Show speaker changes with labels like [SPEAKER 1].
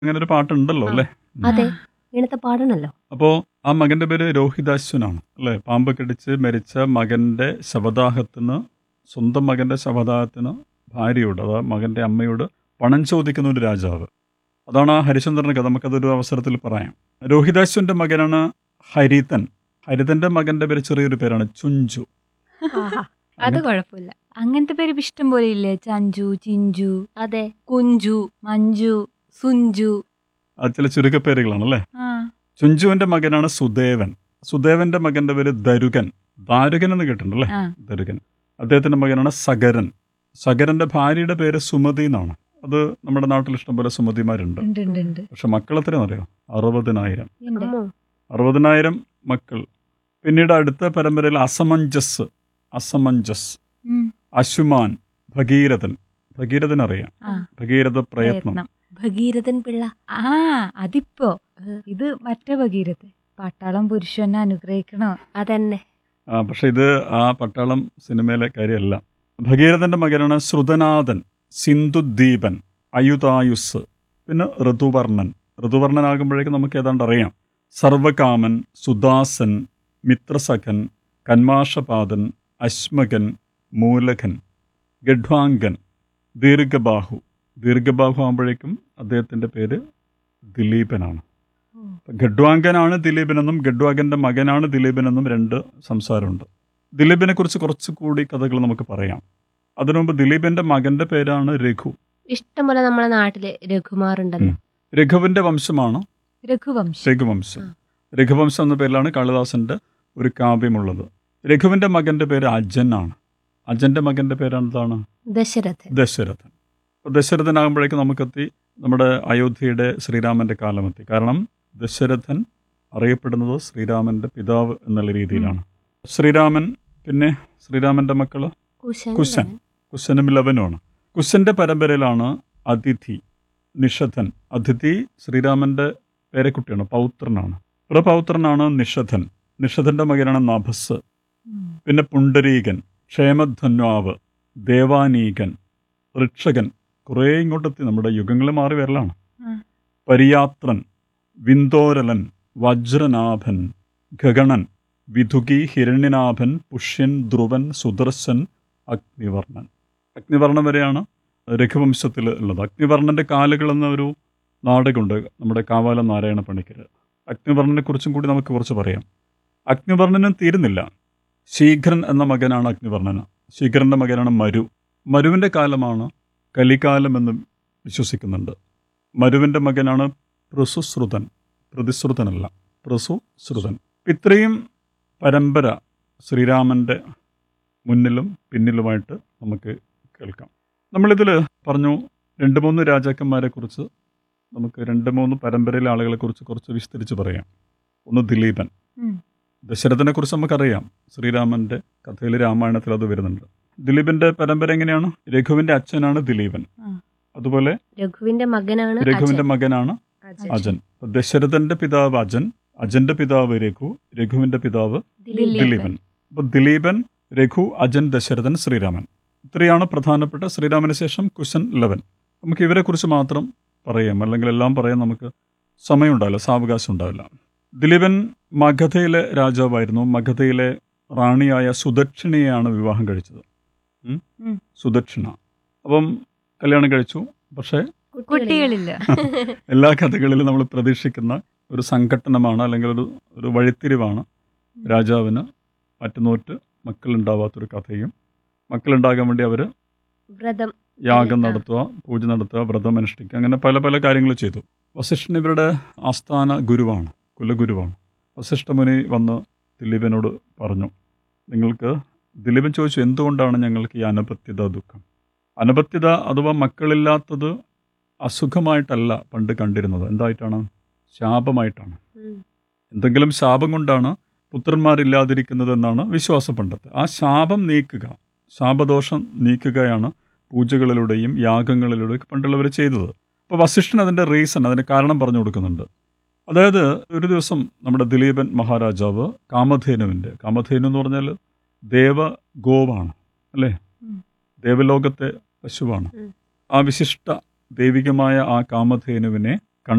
[SPEAKER 1] അങ്ങനെ ഒരു പാട്ടുണ്ടല്ലോ അല്ലേ
[SPEAKER 2] അതെ ഇങ്ങനത്തെ പാടണല്ലോ
[SPEAKER 1] അപ്പോൾ ആ മകന്റെ പേര് രോഹിതാശ്വനാണ് അല്ലേ പാമ്പ് കടിച്ച് മരിച്ച മകന്റെ ശവദാഹത്തിന് സ്വന്തം മകന്റെ ശവദാഹത്തിന് ഭാര്യയോട് അതാ മകന്റെ അമ്മയോട് പണം ചോദിക്കുന്ന ഒരു രാജാവ് അതാണ് ആ ഹരിചന്ദ്രന്റെ കഥ നമുക്കതൊരു അവസരത്തിൽ പറയാം രോഹിതാശ്വന്റെ മകനാണ് ഹരിതൻ ഹരിതന്റെ മകന്റെ പേര് ചെറിയൊരു പേരാണ് ചുഞ്ചു
[SPEAKER 2] ആഹാ.
[SPEAKER 3] അത് കുഴപ്പമില്ല അങ്ങനത്തെ പേര് ഇപ്പൊ ഇഷ്ടം പോലെ ഇല്ലേ ചഞ്ചു ചിഞ്ചു
[SPEAKER 2] അതെ
[SPEAKER 3] കുഞ്ചു മഞ്ജു സുഞ്ചു
[SPEAKER 1] അത് ചില ചുരുക്കപ്പേരുകളാണ് അല്ലേ
[SPEAKER 3] ആ
[SPEAKER 1] ചുഞ്ചുവിന്റെ മകനാണ് സുദേവൻ സുദേവന്റെ മകന്റെ പേര് ദരുകൻ ദാരുകൻ എന്ന് കേട്ടിട്ടുണ്ടല്ലേ
[SPEAKER 3] ആ
[SPEAKER 1] ദരുകൻ അദ്ദേഹത്തിന്റെ മകനാണ് സഗരൻ സഗരന്റെ ഭാര്യയുടെ പേര് സുമതി എന്നാണ് അത് നമ്മുടെ നാട്ടിൽ ഇഷ്ടംപോലെ സുമതിമാരുണ്ട്
[SPEAKER 3] ഉണ്ട് ഉണ്ട് ഉണ്ട്
[SPEAKER 1] പക്ഷെ മക്കൾ എത്രയാണെന്ന് അറിയോ അറുപതിനായിരം
[SPEAKER 3] ഉണ്ട്.
[SPEAKER 2] അമ്മോ.
[SPEAKER 1] അറുപതിനായിരം മക്കൾ പിന്നീട് അടുത്ത പരമ്പരയിൽ അസമഞ്ജസ് അസമഞ്ജസ്
[SPEAKER 3] ഉം.
[SPEAKER 1] അശുമാൻ ഭഗീരഥൻ ഭഗീരഥൻ അറിയാം
[SPEAKER 3] ആ
[SPEAKER 1] ഭഗീരഥ പ്രയത്നം
[SPEAKER 3] പ്രയത്നം
[SPEAKER 2] ഭഗീരഥൻ പിള്ള
[SPEAKER 3] ആ അതിപ്പോ ഇത് മറ്റേ ഭഗീരഥ് പട്ടാളം പുരുഷനെ അനുഗ്രഹിക്കണോ
[SPEAKER 2] അതന്നെ
[SPEAKER 1] ആ പക്ഷെ ഇത് ആ പട്ടാളം സിനിമയിലെ കാര്യമല്ല ഭഗീരഥന്റെ മകനാണ് ശ്രുതനാഥൻ സിന്ധുദ്ദീപൻ അയുതായുസ് പിന്നെ ഋതുവർണൻ ഋതുവർണനാകുമ്പോഴേക്കും നമുക്ക് ഏതാണ്ട് അറിയാം സർവകാമൻ സുദാസൻ മിത്രസഖൻ കന്മാഷപാദൻ അശ്മകൻ മൂലകൻ ഗഡ്വാങ്കൻ ദീർഘബാഹു ദീർഘബാഹു ആകുമ്പോഴേക്കും അദ്ദേഹത്തിൻ്റെ പേര് ദിലീപനാണ് ഗഡ്വാങ്കനാണ് ദിലീപനെന്നും ഗഡ്വാങ്കന്റെ മകനാണ് ദിലീപനെന്നും രണ്ട് സംസാരമുണ്ട് ദിലീപിനെ കുറിച്ച് കുറച്ചുകൂടി കഥകൾ നമുക്ക് പറയാം അതിനു മുമ്പ് ദിലീപിന്റെ മകന്റെ പേരാണ് രഘു
[SPEAKER 2] ഇഷ്ടംപോലെ നമ്മളെ നാട്ടില് രഘുമാർ ഉണ്ടല്ലോ
[SPEAKER 1] രഘുവിന്റെ വംശമാണ്
[SPEAKER 3] രഘുവംശം
[SPEAKER 1] രഘുവംശം
[SPEAKER 2] ആ.
[SPEAKER 1] രഘുവംശം എന്ന പേരിലാണ് കാളിദാസന്റെ ഒരു കാവ്യമുള്ളത് രഘുവിന്റെ മകന്റെ പേര് അജനാണ് അജന്റെ മകന്റെ പേരാണ് എന്താണ്
[SPEAKER 2] ദശരഥൻ
[SPEAKER 1] ദശരഥൻ അപ്പോൾ ദശരഥനാകുമ്പോഴേക്കും നമുക്കെത്തി നമ്മുടെ അയോധ്യയുടെ ശ്രീരാമന്റെ കാലമെത്തി കാരണം ദശരഥൻ അറിയപ്പെടുന്നത് ശ്രീരാമന്റെ പിതാവ് എന്നുള്ള രീതിയിലാണ് ശ്രീരാമൻ പിന്നെ ശ്രീരാമന്റെ മക്കള്
[SPEAKER 2] കുശൻ
[SPEAKER 1] കുശൻ. കുശനും ലവനുമാണ് കുശന്റെ പരമ്പരയിലാണ് അതിഥി നിഷധൻ അതിഥി ശ്രീരാമന്റെ പേരക്കുട്ടിയാണ് പൗത്രനാണ് പ്രപൗത്രനാണ് നിഷധൻ നിഷധന്റെ മകനാണ് നഭസ്
[SPEAKER 3] ഉം.
[SPEAKER 1] പിന്നെ പുണ്ടരീകൻ ക്ഷേമധന്വാവ് ദേവാനീകൻ ഋക്ഷകൻ കുറേ ഇങ്ങോട്ടെത്തി നമ്മുടെ യുഗങ്ങൾ മാറി വരലാണ്
[SPEAKER 3] ആ.
[SPEAKER 1] പരിയാത്രൻ വിന്തോരലൻ വജ്രനാഭൻ ഗഗണൻ വിധുകി ഹിരണ്യനാഭൻ പുഷ്യൻ ധ്രുവൻ സുദർശൻ അഗ്നിവർണ്ണൻ അഗ്നിവർണ്ണൻ വരെയാണ് രഘുവംശത്തിൽ ഉള്ളത് അഗ്നിവർണ്ണന്റെ കാലുകൾ എന്ന ഒരു നാടകമുണ്ട് നമ്മുടെ കാവാലം നാരായണ പണിക്കർ അഗ്നിവർണ്ണനെ കുറിച്ചും കൂടി നമുക്ക് കുറച്ച് പറയാം അഗ്നിവർണ്ണനും തീരുന്നില്ല ശീഘ്രൻ എന്ന മകനാണ് അഗ്നിവർണ്ണന് ശീഘ്രന്റെ മകനാണ് മരു മരുവിന്റെ കാലമാണ് കലികാലം എന്ന് വിശ്വസിക്കുന്നുണ്ട് മരുവിന്റെ മകനാണ് പ്രസുശ്രുതൻ പ്രതിശ്രുതനല്ല പ്രസുശ്രുതൻ ഇത്രയും പരമ്പര ശ്രീരാമന്റെ മുന്നിലും പിന്നിലുമായിട്ട് നമുക്ക് കേൾക്കാം നമ്മളിതിൽ പറഞ്ഞു രണ്ട് മൂന്ന് രാജാക്കന്മാരെ കുറിച്ച് നമുക്ക് രണ്ട് മൂന്ന് പരമ്പരയിലെ ആളുകളെ കുറിച്ച് കുറച്ച് വിസ്തരിച്ച് പറയാം ഒന്ന് ദിലീപൻ
[SPEAKER 3] ഉം.
[SPEAKER 1] ദശരഥനെ കുറിച്ച് നമുക്കറിയാം ശ്രീരാമന്റെ കഥയിൽ രാമായണത്തിൽ അത് വരുന്നുണ്ട് ദിലീപിന്റെ പരമ്പര എങ്ങനെയാണ് രഘുവിന്റെ അച്ഛനാണ് ദിലീപൻ
[SPEAKER 3] ആ.
[SPEAKER 1] അതുപോലെ
[SPEAKER 2] രഘുവിന്റെ മകനാണ്
[SPEAKER 1] രഘുവിന്റെ
[SPEAKER 2] അജൻ.
[SPEAKER 1] മകനാണ്
[SPEAKER 2] അജൻ.
[SPEAKER 1] അജൻ അപ്പൊ ദശരഥന്റെ പിതാവ് അജൻ അജന്റെ പിതാവ് രഘു രഘുവിന്റെ പിതാവ്
[SPEAKER 2] ദിലീപൻ.
[SPEAKER 1] ദിലീപൻ അപ്പൊ ദിലീപൻ രഘു അജൻ ദശരഥൻ ശ്രീരാമൻ ഇത്രയാണ് പ്രധാനപ്പെട്ട ശ്രീരാമന് ശേഷം കുശൻ ലവൻ നമുക്ക് ഇവരെ കുറിച്ച് മാത്രം പറയാം അല്ലെങ്കിൽ എല്ലാം പറയാൻ നമുക്ക് സമയമുണ്ടാവില്ല സാവകാശം ഉണ്ടാവില്ല ദിലീപൻ മഗധയിലെ രാജാവായിരുന്നു മഗധയിലെ റാണിയായ സുദക്ഷിണയെയാണ് വിവാഹം കഴിച്ചത് ഉം?
[SPEAKER 3] ഉം.
[SPEAKER 1] സുദക്ഷിണ അപ്പം കല്യാണം കഴിച്ചു പക്ഷേ
[SPEAKER 3] കുട്ടികളില്ല
[SPEAKER 1] എല്ലാ കഥകളിലും നമ്മൾ പ്രതീക്ഷിക്കുന്ന ഒരു സംഘട്ടനമാണ് അല്ലെങ്കിൽ ഒരു ഒരു വഴിത്തിരിവാണ് രാജാവിന് മറ്റുനോറ്റ് മക്കളുണ്ടാവാത്തൊരു കഥയും മക്കളുണ്ടാകാൻ വേണ്ടി അവർ
[SPEAKER 2] വ്രതം
[SPEAKER 1] യാഗം
[SPEAKER 2] ആ.
[SPEAKER 1] നടത്തുക പൂജ നടത്തുക വ്രതം അനുഷ്ഠിക്കുക അങ്ങനെ പല പല കാര്യങ്ങൾ ചെയ്തു വസിഷ്ഠൻ ഇവരുടെ ആസ്ഥാന ഗുരുവാണ് കുലഗുരുവാണ് വസിഷ്ഠമുനി വന്ന് ദിലീപനോട് പറഞ്ഞു നിങ്ങൾക്ക് ദിലീപൻ ചോദിച്ചു എന്തുകൊണ്ടാണ് ഞങ്ങൾക്ക് ഈ അനപത്യത ദുഃഖം അനപത്യത അഥവാ മക്കളില്ലാത്തത് അസുഖമായിട്ടല്ല പണ്ട് കണ്ടിരുന്നത് എന്തായിട്ടാണ് ശാപമായിട്ടാണ്
[SPEAKER 2] ഉം.
[SPEAKER 1] എന്തെങ്കിലും ശാപം കൊണ്ടാണ് പുത്രന്മാരില്ലാതിരിക്കുന്നത് എന്നാണ് വിശ്വാസം പണ്ടത്തെ ആ ശാപം നീക്കുക ശാപദോഷം നീക്കുകയാണ് പൂജകളിലൂടെയും യാഗങ്ങളിലൂടെയും പണ്ടുള്ളവർ ചെയ്തത് അപ്പോൾ വസിഷ്ഠൻ അതിൻ്റെ റീസൺ അതിൻ്റെ കാരണം പറഞ്ഞു കൊടുക്കുന്നുണ്ട് അതായത് ഒരു ദിവസം നമ്മുടെ ദിലീപൻ മഹാരാജാവ് കാമധേനുവിൻ്റെ കാമധേനു എന്ന് പറഞ്ഞാൽ ദേവ ഗോവാണ് അല്ലേ
[SPEAKER 3] ഉം.
[SPEAKER 1] ദേവലോകത്തെ പശുവാണ്
[SPEAKER 2] ഉം.
[SPEAKER 1] ആ വിശിഷ്ട ദൈവികമായ ആ കാമധേനുവിനെ